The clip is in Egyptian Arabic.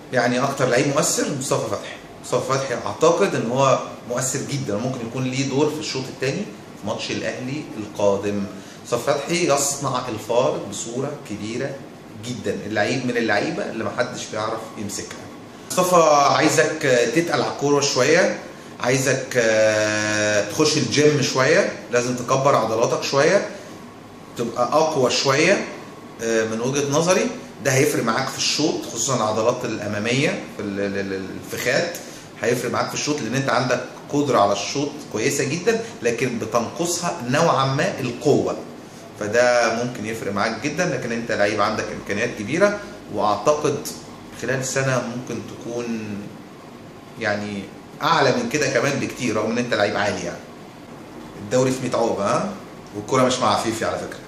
يعني اكتر لعيب مؤثر مصطفى فتحي مصطفى فتحي اعتقد ان هو مؤثر جدا ممكن يكون ليه دور في الشوط الثاني في ماتش الاهلي القادم مصطفى فتحي يصنع الفارق بصوره كبيره جدا اللعيب من اللعيبه اللي محدش بيعرف يمسكها مصطفى عايزك تتقل على الكوره شويه عايزك آه، تخش الجيم شويه لازم تكبر عضلاتك شويه تبقى اقوى شويه آه، من وجهه نظري ده هيفرق معاك في الشوط خصوصا العضلات الاماميه في ال- ال- ال- الفخاد هيفرق معاك في الشوط لان انت عندك قدره على الشوط كويسه جدا لكن بتنقصها نوعا ما القوه فده ممكن يفرق معاك جدا لكن انت لعيب عندك امكانيات كبيره واعتقد خلال سنه ممكن تكون يعني اعلى من كده كمان بكتير رغم ان انت لعيب عالي يعني الدوري في 100 عقبه ها والكوره مش مع عفيفي على فكره